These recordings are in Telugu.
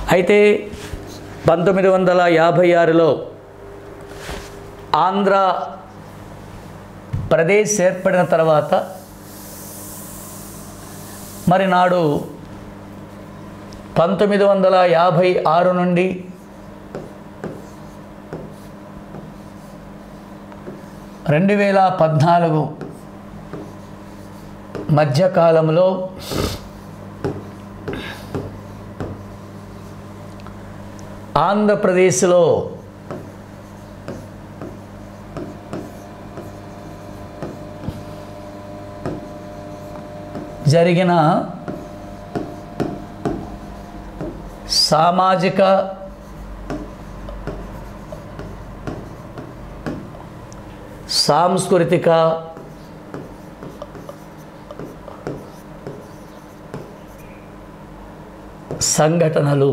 అయితే పంతొమ్మిది వందల యాభై ఆరులో ఆంధ్ర ప్రదేశ్ ఏర్పడిన తర్వాత మరి నాడు పంతొమ్మిది వందల యాభై ఆరు నుండి రెండు వేల పద్నాలుగు మధ్యకాలంలో ఆంధ్రప్రదేశ్లో జరిగిన సామాజిక సాంస్కృతిక సంఘటనలు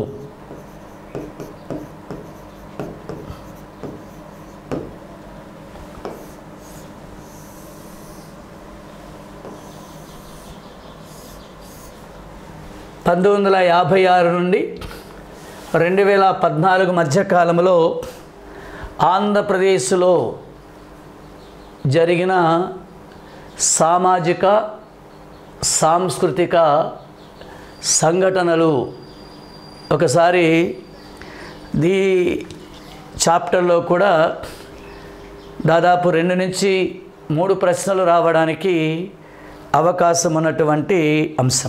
పంతొమ్మిది వందల యాభై ఆరు నుండి రెండు వేల పద్నాలుగు మధ్యకాలంలో ఆంధ్రప్రదేశ్లో జరిగిన సామాజిక సాంస్కృతిక సంఘటనలు ఒకసారి దీ చాప్టర్లో కూడా దాదాపు రెండు నుంచి మూడు ప్రశ్నలు రావడానికి అవకాశం ఉన్నటువంటి అంశం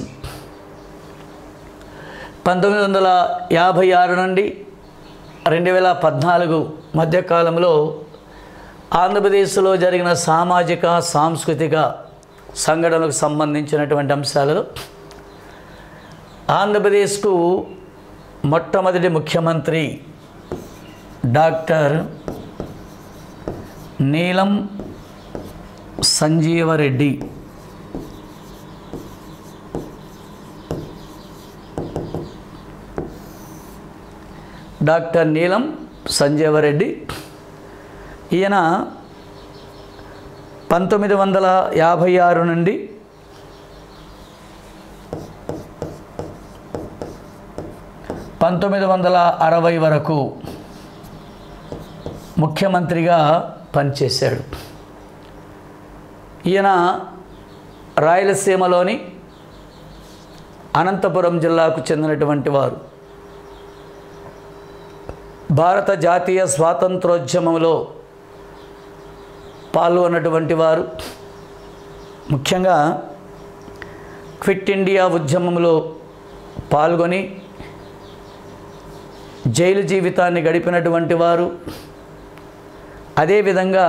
పంతొమ్మిది వందల యాభై ఆరు నుండి రెండు వేల పద్నాలుగు మధ్యకాలంలో ఆంధ్రప్రదేశ్లో జరిగిన సామాజిక సాంస్కృతిక సంఘటనలకు సంబంధించినటువంటి అంశాలలో ఆంధ్రప్రదేశ్కు మొట్టమొదటి ముఖ్యమంత్రి డాక్టర్ నీలం సంజీవరెడ్డి డాక్టర్ నీలం సంజీవరెడ్డి ఈయన పంతొమ్మిది వందల యాభై ఆరు నుండి పంతొమ్మిది వందల అరవై వరకు ముఖ్యమంత్రిగా పనిచేశాడు ఈయన రాయలసీమలోని అనంతపురం జిల్లాకు చెందినటువంటి వారు భారత జాతీయ స్వాతంత్రోద్యమంలో పాల్గొన్నటువంటి వారు ముఖ్యంగా క్విట్ ఇండియా ఉద్యమంలో పాల్గొని జైలు జీవితాన్ని గడిపినటువంటి వారు అదేవిధంగా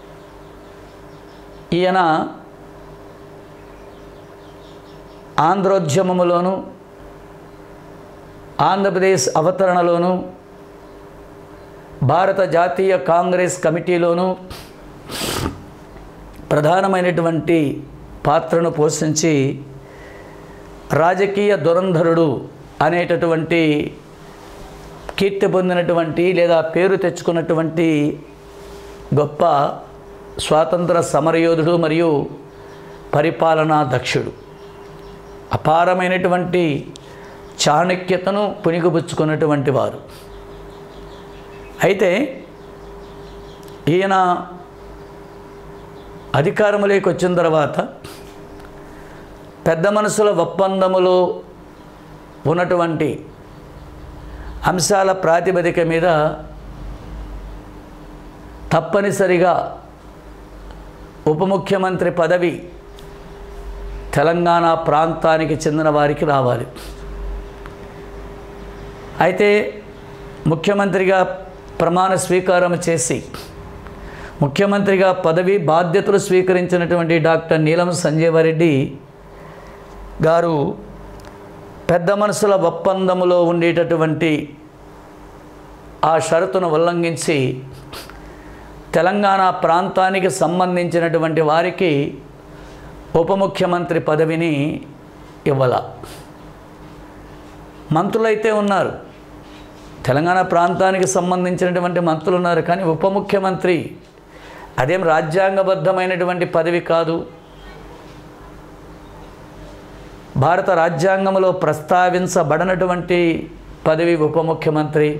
ఈయన ఆంధ్రోద్యమములోను ఆంధ్రప్రదేశ్ అవతరణలోను భారత జాతీయ కాంగ్రెస్ కమిటీలోను ప్రధానమైనటువంటి పాత్రను పోషించి రాజకీయ దురంధరుడు అనేటటువంటి కీర్తి పొందినటువంటి లేదా పేరు తెచ్చుకున్నటువంటి గొప్ప స్వాతంత్ర సమరయోధుడు మరియు పరిపాలనా దక్షుడు అపారమైనటువంటి చాణక్యతను పునిగిపుచ్చుకున్నటువంటి వారు అయితే ఈయన అధికారంలోకి వచ్చిన తర్వాత పెద్ద మనసుల ఒప్పందములో ఉన్నటువంటి అంశాల ప్రాతిపదిక మీద తప్పనిసరిగా ఉప ముఖ్యమంత్రి పదవి తెలంగాణ ప్రాంతానికి చెందిన వారికి రావాలి అయితే ముఖ్యమంత్రిగా ప్రమాణ స్వీకారం చేసి ముఖ్యమంత్రిగా పదవి బాధ్యతలు స్వీకరించినటువంటి డాక్టర్ నీలం సంజీవరెడ్డి గారు పెద్ద మనసుల ఒప్పందములో ఉండేటటువంటి ఆ షరతును ఉల్లంఘించి తెలంగాణ ప్రాంతానికి సంబంధించినటువంటి వారికి ఉప ముఖ్యమంత్రి పదవిని ఇవ్వాల మంత్రులైతే ఉన్నారు తెలంగాణ ప్రాంతానికి సంబంధించినటువంటి మంత్రులు ఉన్నారు కానీ ఉప ముఖ్యమంత్రి అదేం రాజ్యాంగబద్ధమైనటువంటి పదవి కాదు భారత రాజ్యాంగంలో ప్రస్తావించబడినటువంటి పదవి ఉప ముఖ్యమంత్రి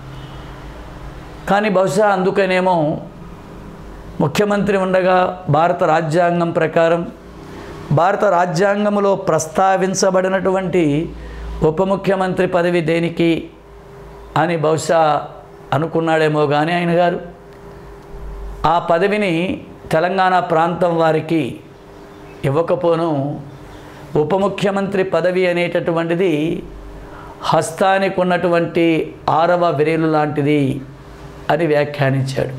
కానీ బహుశా అందుకనేమో ముఖ్యమంత్రి ఉండగా భారత రాజ్యాంగం ప్రకారం భారత రాజ్యాంగంలో ప్రస్తావించబడినటువంటి ఉప ముఖ్యమంత్రి పదవి దేనికి అని బహుశా అనుకున్నాడేమో కానీ ఆయన గారు ఆ పదవిని తెలంగాణ ప్రాంతం వారికి ఇవ్వకపోను ఉప ముఖ్యమంత్రి పదవి అనేటటువంటిది హస్తానికి ఉన్నటువంటి ఆరవ విరేలు లాంటిది అని వ్యాఖ్యానించాడు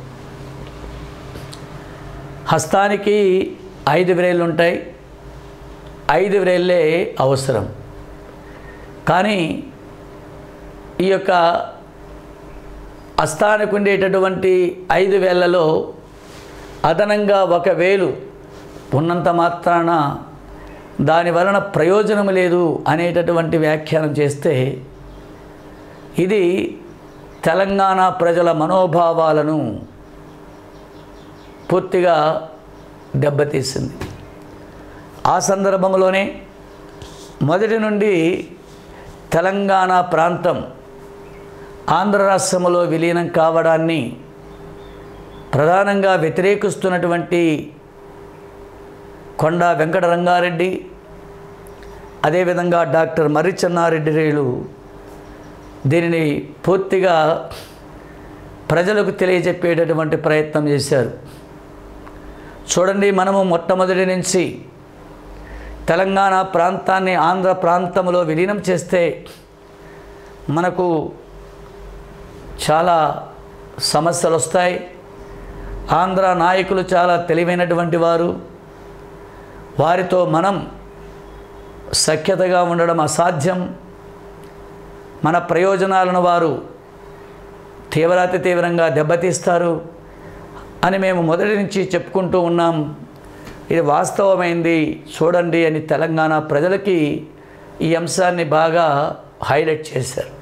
హస్తానికి ఐదు విరేళ్ళు ఉంటాయి ఐదు విరేళ్ళే అవసరం కానీ ఈ యొక్క హస్తానికి ఉండేటటువంటి ఐదు వేళ్లలో అదనంగా ఒక వేలు ఉన్నంత మాత్రాన దాని వలన ప్రయోజనం లేదు అనేటటువంటి వ్యాఖ్యానం చేస్తే ఇది తెలంగాణ ప్రజల మనోభావాలను పూర్తిగా దెబ్బతీసింది ఆ సందర్భంలోనే మొదటి నుండి తెలంగాణ ప్రాంతం ఆంధ్ర రాష్ట్రంలో విలీనం కావడాన్ని ప్రధానంగా వ్యతిరేకిస్తున్నటువంటి కొండా వెంకట రంగారెడ్డి అదేవిధంగా డాక్టర్ మర్రి చెన్నారెడ్డి రేలు దీనిని పూర్తిగా ప్రజలకు తెలియజెప్పేటటువంటి ప్రయత్నం చేశారు చూడండి మనము మొట్టమొదటి నుంచి తెలంగాణ ప్రాంతాన్ని ఆంధ్ర ప్రాంతంలో విలీనం చేస్తే మనకు చాలా సమస్యలు వస్తాయి ఆంధ్ర నాయకులు చాలా తెలివైనటువంటి వారు వారితో మనం సఖ్యతగా ఉండడం అసాధ్యం మన ప్రయోజనాలను వారు తీవ్రాతి తీవ్రంగా దెబ్బతీస్తారు అని మేము మొదటి నుంచి చెప్పుకుంటూ ఉన్నాం ఇది వాస్తవమైంది చూడండి అని తెలంగాణ ప్రజలకి ఈ అంశాన్ని బాగా హైలైట్ చేశారు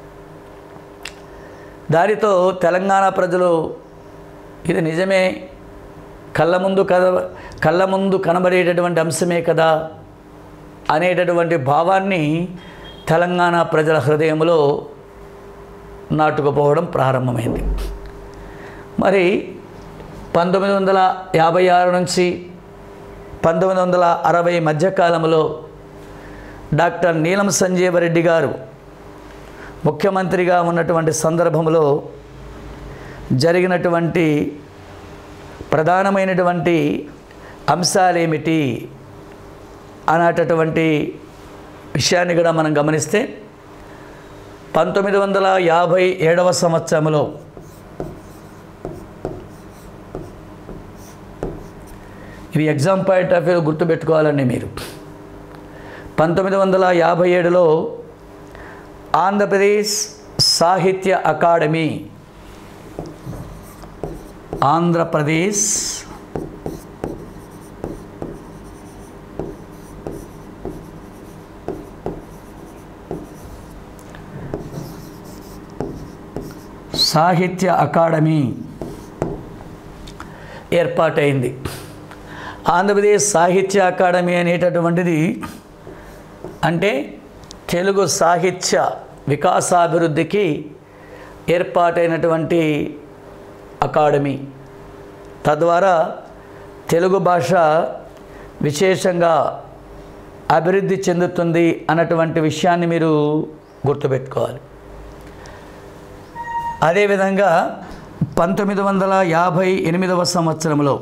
దానితో తెలంగాణ ప్రజలు ఇది నిజమే కళ్ళ ముందు కథ కళ్ళ ముందు కనబడేటటువంటి అంశమే కదా అనేటటువంటి భావాన్ని తెలంగాణ ప్రజల హృదయంలో నాటుకుపోవడం ప్రారంభమైంది మరి పంతొమ్మిది వందల యాభై ఆరు నుంచి పంతొమ్మిది వందల అరవై మధ్యకాలంలో డాక్టర్ నీలం సంజీవరెడ్డి గారు ముఖ్యమంత్రిగా ఉన్నటువంటి సందర్భంలో జరిగినటువంటి ప్రధానమైనటువంటి అంశాలేమిటి అనేటటువంటి విషయాన్ని కూడా మనం గమనిస్తే పంతొమ్మిది వందల యాభై ఏడవ సంవత్సరంలో ఇవి ఎగ్జామ్ పాయింట్ ఆఫ్ వ్యూ గుర్తుపెట్టుకోవాలండి మీరు పంతొమ్మిది వందల యాభై ఏడులో ఆంధ్రప్రదేశ్ సాహిత్య అకాడమీ ఆంధ్రప్రదేశ్ సాహిత్య అకాడమీ ఏర్పాటైంది ఆంధ్రప్రదేశ్ సాహిత్య అకాడమీ అనేటటువంటిది అంటే తెలుగు సాహిత్య వికాసాభివృద్ధికి ఏర్పాటైనటువంటి అకాడమీ తద్వారా తెలుగు భాష విశేషంగా అభివృద్ధి చెందుతుంది అన్నటువంటి విషయాన్ని మీరు గుర్తుపెట్టుకోవాలి అదేవిధంగా పంతొమ్మిది వందల యాభై ఎనిమిదవ సంవత్సరంలో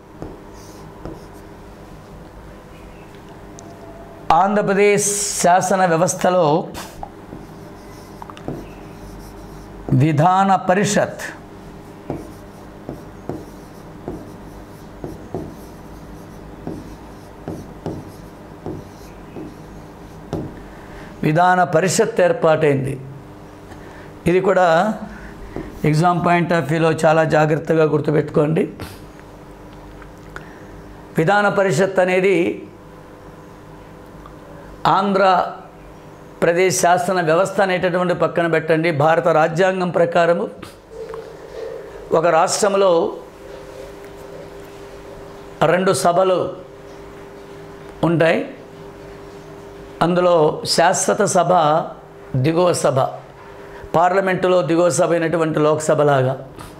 ఆంధ్రప్రదేశ్ శాసన వ్యవస్థలో విధాన పరిషత్ విధాన పరిషత్ ఏర్పాటైంది ఇది కూడా ఎగ్జామ్ పాయింట్ ఆఫ్ వ్యూలో చాలా జాగ్రత్తగా గుర్తుపెట్టుకోండి విధాన పరిషత్ అనేది ఆంధ్ర ప్రదేశ్ శాసన వ్యవస్థ అనేటటువంటి పక్కన పెట్టండి భారత రాజ్యాంగం ప్రకారము ఒక రాష్ట్రంలో రెండు సభలు ఉంటాయి అందులో శాశ్వత సభ దిగువ సభ పార్లమెంటులో దిగువ సభ అయినటువంటి లోక్సభలాగా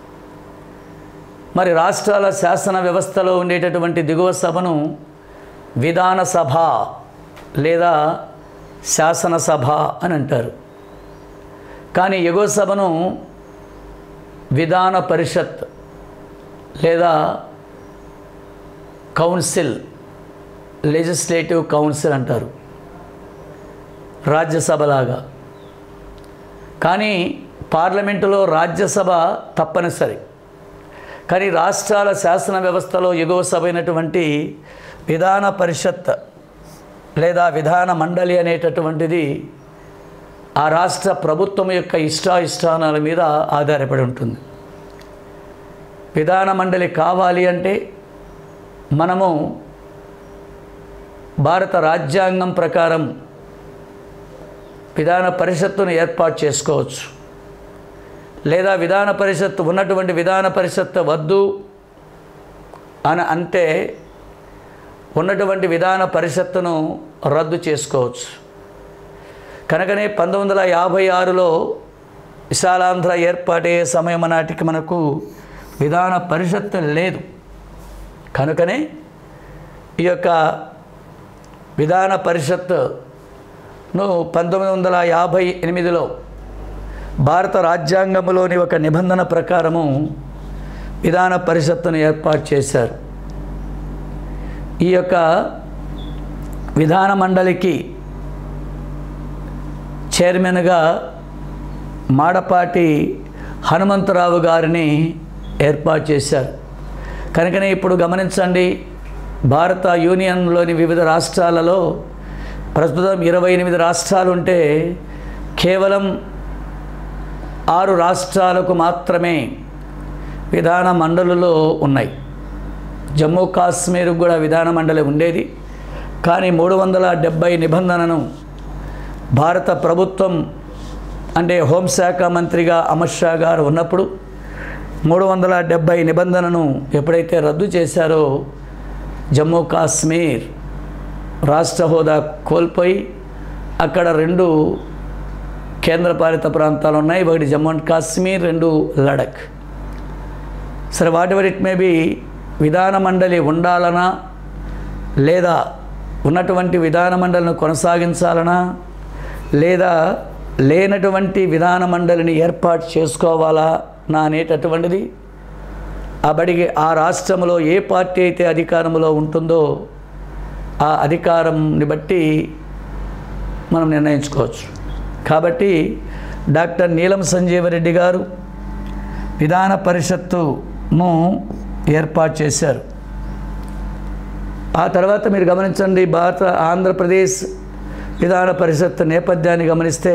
మరి రాష్ట్రాల శాసన వ్యవస్థలో ఉండేటటువంటి దిగువ సభను విధాన సభ లేదా శాసనసభ అని అంటారు కానీ ఎగువ సభను విధాన పరిషత్ లేదా కౌన్సిల్ లెజిస్లేటివ్ కౌన్సిల్ అంటారు రాజ్యసభలాగా కానీ పార్లమెంటులో రాజ్యసభ తప్పనిసరి కానీ రాష్ట్రాల శాసన వ్యవస్థలో ఎగువ సభ అయినటువంటి విధాన పరిషత్ లేదా విధాన మండలి అనేటటువంటిది ఆ రాష్ట్ర ప్రభుత్వం యొక్క ఇష్టాయిష్టానాల మీద ఆధారపడి ఉంటుంది విధాన మండలి కావాలి అంటే మనము భారత రాజ్యాంగం ప్రకారం విధాన పరిషత్తును ఏర్పాటు చేసుకోవచ్చు లేదా విధాన పరిషత్ ఉన్నటువంటి విధాన పరిషత్ వద్దు అని అంటే ఉన్నటువంటి విధాన పరిషత్తును రద్దు చేసుకోవచ్చు కనుకనే పంతొమ్మిది వందల యాభై ఆరులో విశాలాంధ్ర ఏర్పాటయ్యే సమయం నాటికి మనకు విధాన పరిషత్ లేదు కనుకనే ఈ యొక్క విధాన పరిషత్ను పంతొమ్మిది వందల యాభై ఎనిమిదిలో భారత రాజ్యాంగంలోని ఒక నిబంధన ప్రకారము విధాన పరిషత్తును ఏర్పాటు చేశారు ఈ యొక్క విధాన మండలికి చైర్మన్గా మాడపాటి హనుమంతరావు గారిని ఏర్పాటు చేశారు కనుకనే ఇప్పుడు గమనించండి భారత యూనియన్లోని వివిధ రాష్ట్రాలలో ప్రస్తుతం ఇరవై ఎనిమిది రాష్ట్రాలు ఉంటే కేవలం ఆరు రాష్ట్రాలకు మాత్రమే విధాన మండలులో ఉన్నాయి జమ్మూ కాశ్మీర్కు కూడా విధాన మండలి ఉండేది కానీ మూడు వందల డెబ్భై నిబంధనను భారత ప్రభుత్వం అంటే హోంశాఖ మంత్రిగా అమిత్ షా గారు ఉన్నప్పుడు మూడు వందల డెబ్భై నిబంధనను ఎప్పుడైతే రద్దు చేశారో జమ్మూ కాశ్మీర్ రాష్ట్ర హోదా కోల్పోయి అక్కడ రెండు కేంద్రపాలిత ప్రాంతాలు ఉన్నాయి ఒకటి జమ్మూ అండ్ కాశ్మీర్ రెండు లడక్ సరే whatever it may be విధాన మండలి ఉండాలనా లేదా ఉన్నటువంటి విధాన మండలిని కొనసాగించాలనా లేదా లేనటువంటి విధాన మండలిని ఏర్పాటు చేసుకోవాలా నా అనేటటువంటిది ఆ బడికి ఆ రాష్ట్రంలో ఏ పార్టీ అయితే అధికారంలో ఉంటుందో ఆ అధికారంని బట్టి మనం నిర్ణయించుకోవచ్చు కాబట్టి డాక్టర్ నీలం సంజీవరెడ్డి గారు విధాన పరిషత్తును ఏర్పాటు చేశారు ఆ తర్వాత మీరు గమనించండి భారత ఆంధ్రప్రదేశ్ విధాన పరిషత్ నేపథ్యాన్ని గమనిస్తే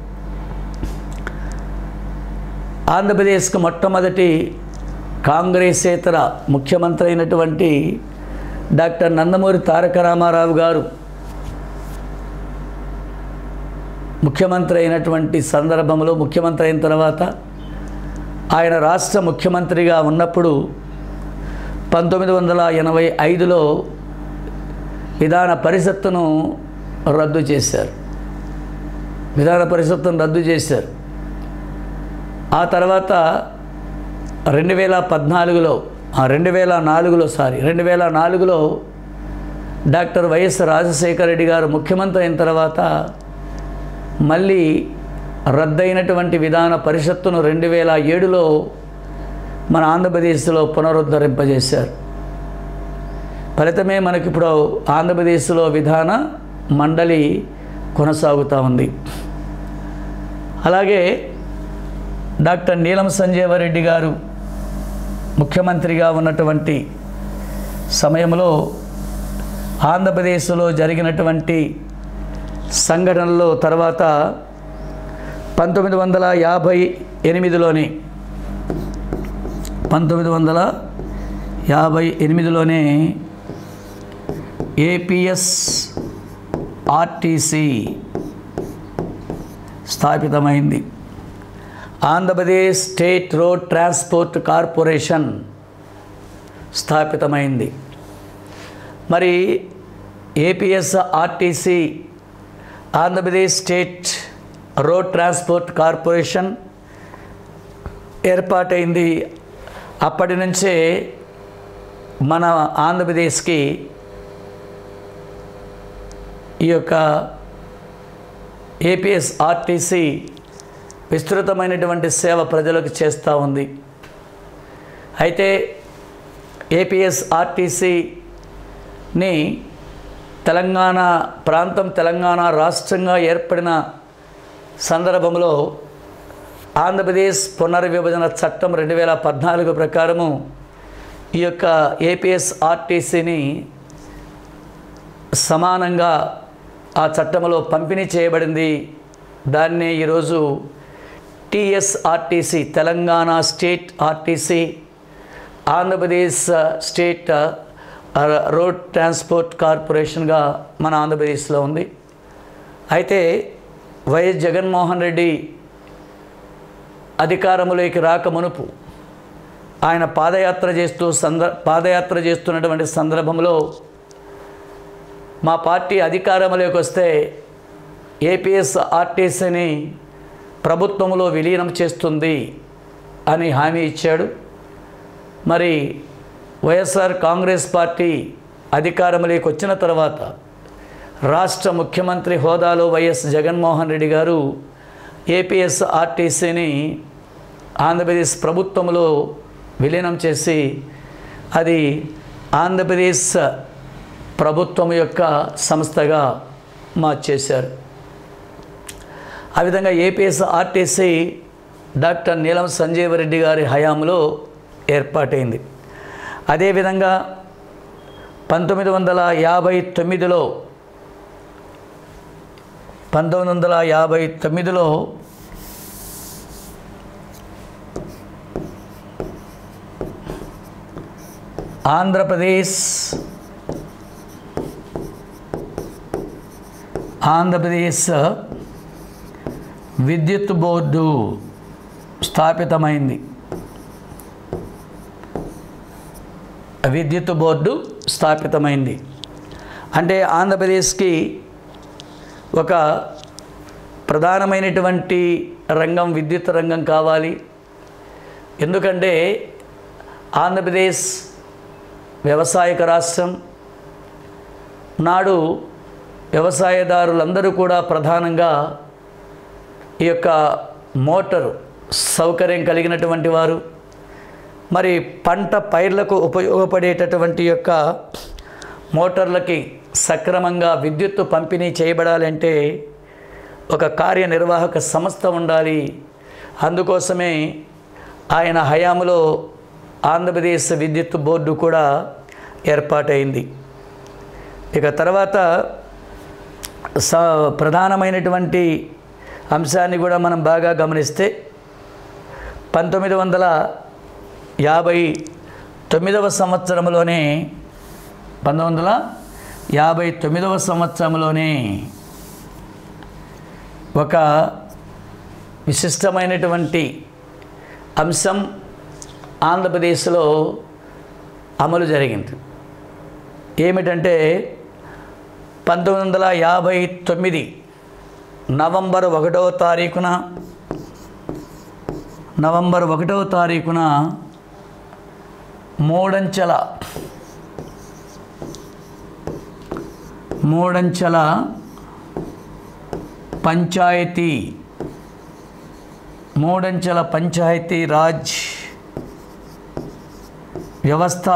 ఆంధ్రప్రదేశ్కు మొట్టమొదటి కాంగ్రెసేతర ముఖ్యమంత్రి అయినటువంటి డాక్టర్ నందమూరి తారక రామారావు గారు ముఖ్యమంత్రి అయినటువంటి సందర్భంలో ముఖ్యమంత్రి అయిన తర్వాత ఆయన రాష్ట్ర ముఖ్యమంత్రిగా ఉన్నప్పుడు పంతొమ్మిది వందల ఎనభై ఐదులో విధాన పరిషత్తును రద్దు చేశారు విధాన పరిషత్తును రద్దు చేశారు ఆ తర్వాత రెండు వేల పద్నాలుగులో రెండు వేల నాలుగులో సారీ రెండు వేల నాలుగులో డాక్టర్ వైఎస్ రాజశేఖర రెడ్డి గారు ముఖ్యమంత్రి అయిన తర్వాత మళ్ళీ రద్దయినటువంటి విధాన పరిషత్తును రెండు వేల ఏడులో మన ఆంధ్రప్రదేశ్లో పునరుద్ధరింపజేశారు ఫలితమే మనకి ఇప్పుడు ఆంధ్రప్రదేశ్లో విధాన మండలి కొనసాగుతూ ఉంది అలాగే డాక్టర్ నీలం సంజీవరెడ్డి గారు ముఖ్యమంత్రిగా ఉన్నటువంటి సమయంలో ఆంధ్రప్రదేశ్లో జరిగినటువంటి సంఘటనలో తర్వాత పంతొమ్మిది వందల యాభై ఎనిమిదిలోని పంతొమ్మిది వందల యాభై ఎనిమిదిలోనే ఏపీఎస్ ఆర్టీసీ స్థాపితమైంది Andhra Pradesh state road transport corporation స్థాపితమైంది మరి APS RTC Andhra Pradesh state road transport corporation ఏర్పాటైంది అప్పటి నుంచే మన ఆంధ్రప్రదేశ్కి ఈ యొక్క ఏపీఎస్ ఆర్టీసీ విస్తృతమైనటువంటి సేవ ప్రజలకు చేస్తూ ఉంది అయితే ఏపీఎస్ ఆర్టీసీని తెలంగాణ ప్రాంతం తెలంగాణ రాష్ట్రంగా ఏర్పడిన సందర్భంలో ఆంధ్రప్రదేశ్ పునర్విభజన చట్టం రెండు వేల పద్నాలుగు ప్రకారము ఈ యొక్క ఏపీఎస్ ఆర్టీసీని సమానంగా ఆ చట్టంలో పంపిణీ చేయబడింది దాన్నే ఈరోజు TSRTC Telangana state RTC Andhra Pradesh state road transport కార్పొరేషన్గా మన ఆంధ్రప్రదేశ్లో ఉంది అయితే వైఎస్ జగన్మోహన్ రెడ్డి అధికారంలోకి రాక మునుపు ఆయన పాదయాత్ర చేస్తూ సంద పాదయాత్ర చేస్తున్నటువంటి సందర్భంలో మా పార్టీ అధికారంలోకి వస్తే ఏపీఎస్ ఆర్టీసీని ప్రభుత్వంలో విలీనం చేస్తుంది అని హామీ ఇచ్చాడు మరి వైఎస్ఆర్ కాంగ్రెస్ పార్టీ అధికారంలోకి వచ్చిన తర్వాత రాష్ట్ర ముఖ్యమంత్రి హోదాలో వైఎస్ జగన్మోహన్ రెడ్డి గారు ఏపీఎస్ ఆర్టీసీని ఆంధ్రప్రదేశ్ ప్రభుత్వంలో విలీనం చేసి అది ఆంధ్రప్రదేశ్ ప్రభుత్వం యొక్క సంస్థగా మార్చేశారు ఆ విధంగా ఏపీఎస్ ఆర్టీసీ డాక్టర్ నీలం సంజీవరెడ్డి గారి హయాంలో ఏర్పాటైంది అదేవిధంగా పంతొమ్మిది వందల యాభై తొమ్మిదిలో పంతొమ్మిది వందల యాభై తొమ్మిదిలో ఆంధ్రప్రదేశ్ ఆంధ్రప్రదేశ్ విద్యుత్ బోర్డు స్థాపితమైంది విద్యుత్ బోర్డు స్థాపితమైంది అంటే ఆంధ్రప్రదేశ్కి ఒక ప్రధానమైనటువంటి రంగం విద్యుత్ రంగం కావాలి ఎందుకంటే ఆంధ్రప్రదేశ్ వ్యవసాయక రాష్ట్రం నాడు వ్యవసాయదారులందరూ కూడా ప్రధానంగా ఈ యొక్క మోటారు సౌకర్యం కలిగినటువంటి వారు మరి పంట పైర్లకు ఉపయోగపడేటటువంటి యొక్క మోటార్లకి సక్రమంగా విద్యుత్తు పంపిణీ చేయబడాలంటే ఒక కార్యనిర్వాహక సంస్థ ఉండాలి అందుకోసమే ఆయన హయాంలో ఆంధ్రప్రదేశ్ విద్యుత్ బోర్డు కూడా ఏర్పాటైంది ఇక తర్వాత స ప్రధానమైనటువంటి అంశాన్ని కూడా మనం బాగా గమనిస్తే పంతొమ్మిది వందల యాభై తొమ్మిదవ సంవత్సరంలోనే పంతొమ్మిది వందల యాభై తొమ్మిదవ సంవత్సరంలోనే ఒక విశిష్టమైనటువంటి అంశం ఆంధ్రప్రదేశ్లో అమలు జరిగింది ఏమిటంటే పంతొమ్మిది వందల యాభై తొమ్మిది నవంబర్ ఒకటవ తారీఖున నవంబర్ ఒకటవ తారీఖున మూడంచెల మూడంచెల పంచాయతీ మూడంచెల పంచాయతీ రాజ్ వ్యవస్థ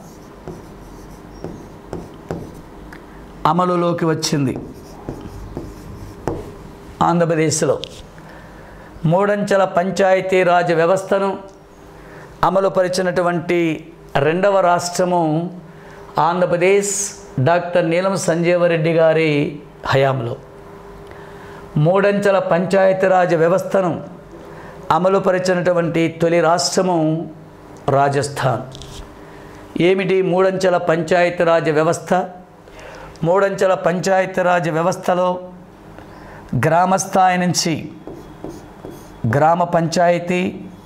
అమలులోకి వచ్చింది ఆంధ్రప్రదేశ్లో మూడంచెల పంచాయతీరాజ్ వ్యవస్థను అమలుపరిచినటువంటి రెండవ రాష్ట్రము ఆంధ్రప్రదేశ్ డాక్టర్ నీలం సంజీవరెడ్డి గారి హయాంలో మూడంచెల పంచాయతీరాజ్ వ్యవస్థను అమలుపరిచినటువంటి తొలి రాష్ట్రము రాజస్థాన్ ఏమిటి మూడంచెల పంచాయతీరాజ్ వ్యవస్థ మూడంచెల పంచాయతీరాజ్ వ్యవస్థలో గ్రామ స్థాయి నుంచి గ్రామ పంచాయతీ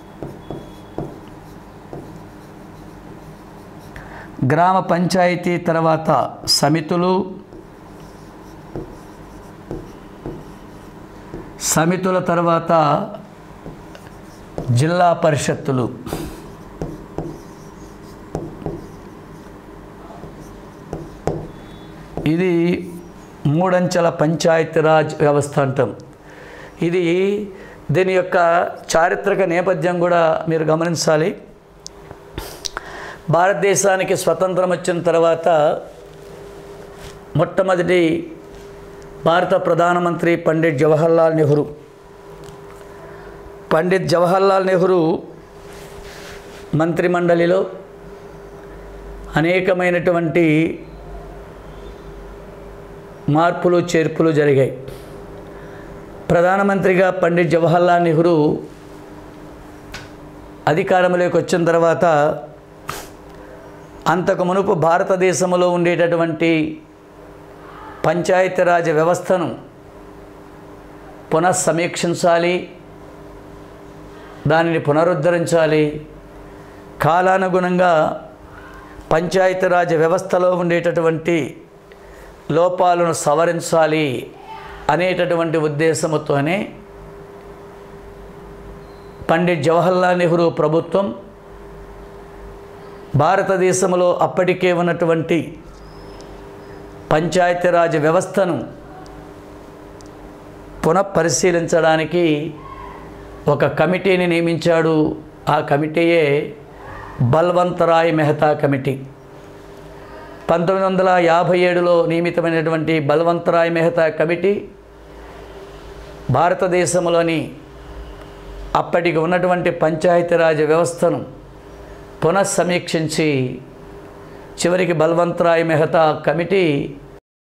గ్రామ పంచాయతీ తర్వాత సమితులు సమితుల తర్వాత జిల్లా పరిషత్తులు ఇది మూడంచెల పంచాయతీరాజ్ వ్యవస్థ అంటాం ఇది దీని యొక్క చారిత్రక నేపథ్యం కూడా మీరు గమనించాలి భారతదేశానికి స్వతంత్రం వచ్చిన తర్వాత మొట్టమొదటి భారత ప్రధానమంత్రి పండిట్ జవహర్లాల్ నెహ్రూ పండిత్ జవహర్లాల్ నెహ్రూ మంత్రిమండలిలో అనేకమైనటువంటి మార్పులు చేర్పులు జరిగాయి ప్రధానమంత్రిగా పండిట్ జవహర్లాల్ నెహ్రూ అధికారంలోకి వచ్చిన తర్వాత అంతకు మునుపు భారతదేశంలో ఉండేటటువంటి పంచాయతీరాజ్ వ్యవస్థను పునఃసమీక్షించాలి దానిని పునరుద్ధరించాలి కాలానుగుణంగా పంచాయతీరాజ్ వ్యవస్థలో ఉండేటటువంటి లోపాలను సవరించాలి అనేటటువంటి ఉద్దేశంతోనే పండిట్ జవహర్లాల్ నెహ్రూ ప్రభుత్వం భారతదేశంలో అప్పటికే ఉన్నటువంటి పంచాయతీరాజ్ వ్యవస్థను పునఃపరిశీలించడానికి ఒక కమిటీని నియమించాడు ఆ కమిటీయే బల్వంతరాయ్ మెహతా కమిటీ పంతొమ్మిది వందల యాభై ఏడులో నియమితమైనటువంటి బల్వంతరాయ్ మెహతా కమిటీ భారతదేశంలోని అప్పటికి ఉన్నటువంటి పంచాయతీరాజ్ వ్యవస్థను పునఃసమీక్షించి చివరికి బల్వంతరాయ్ మెహతా కమిటీ